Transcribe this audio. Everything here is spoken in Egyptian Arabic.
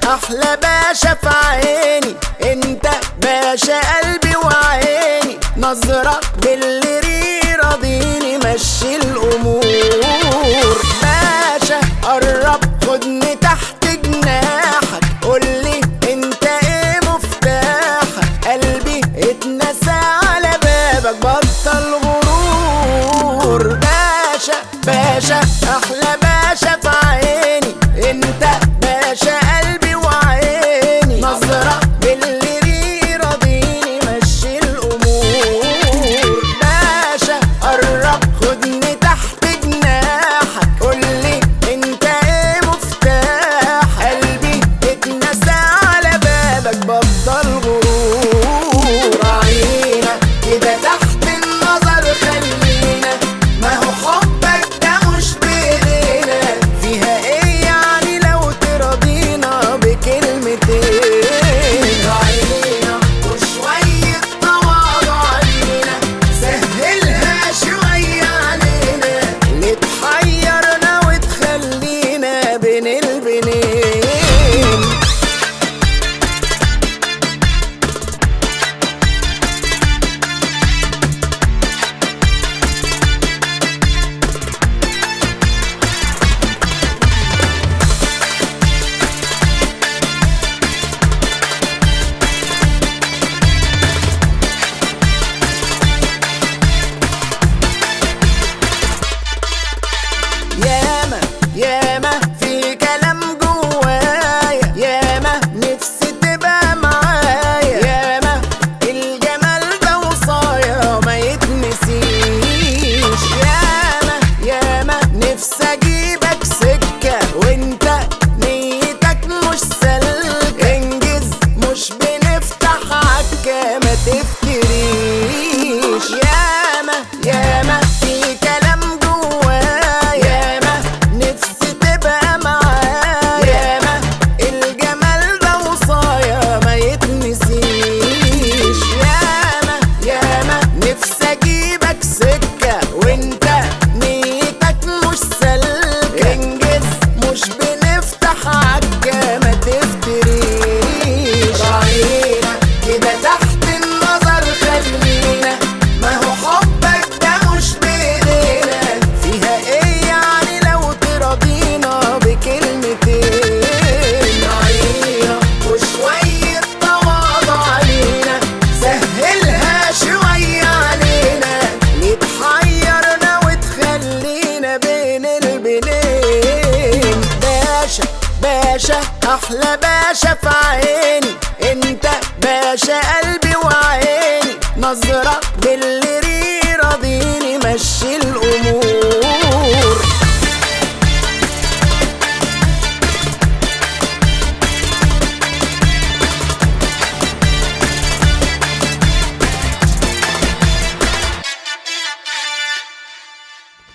احلى باشا في عيني انت باشا قلبي وعيني نظرة باللي راضيني مشي الامور باشا قرب خدني تحت جناحك قولي انت ايه مفتاحك قلبي اتنسى على بابك بطل غرور باشا باشا احلى باشا في عيني انت باشا قلبي وعيني نظرة باللي راضيني مشي الامور باشا قرب خدني تحت جناحك قولي انت ايه مفتاح قلبي اتنسى على بابك بفضل غرور عينا كده تحت النظر خلينا ما هو حبك ده مش بايدينا فيها ايه يعني لو ترضينا بكلمتين عينا وشوية تواضع علينا سهلها شوية علينا اللي تحيرنا وتخلينا بين البنين ياما ياما في كلام جوايا ياما نفسي تبقى معايا ياما الجمال ده وصايا ما يتنسيش ياما ياما نفسي اجيبك سكة وانت نيتك مش سلكة انجز مش بنفتح عكا ما تفتريش ياما ياما في كلام جوايا ياما نفسي تبقى معايا ياما الجمال ده وصايا ما يتنسيش ياما ياما نفسي اجيبك سكة وانت نيتك مش سلكة انجز مش بنفتح عكا ما تفتريش راعينا كده تحت النظر خلينا ما هو حبك ده مش بايدينا فيها ايه يعني لو ترضينا بكلمتين عينا وشوية تواضع علينا سهلها شوية علينا يتحيرنا وتخلينا بين البنين باشا باشا احلى باشا في عيني انت باشا قلبي وعيني نظرة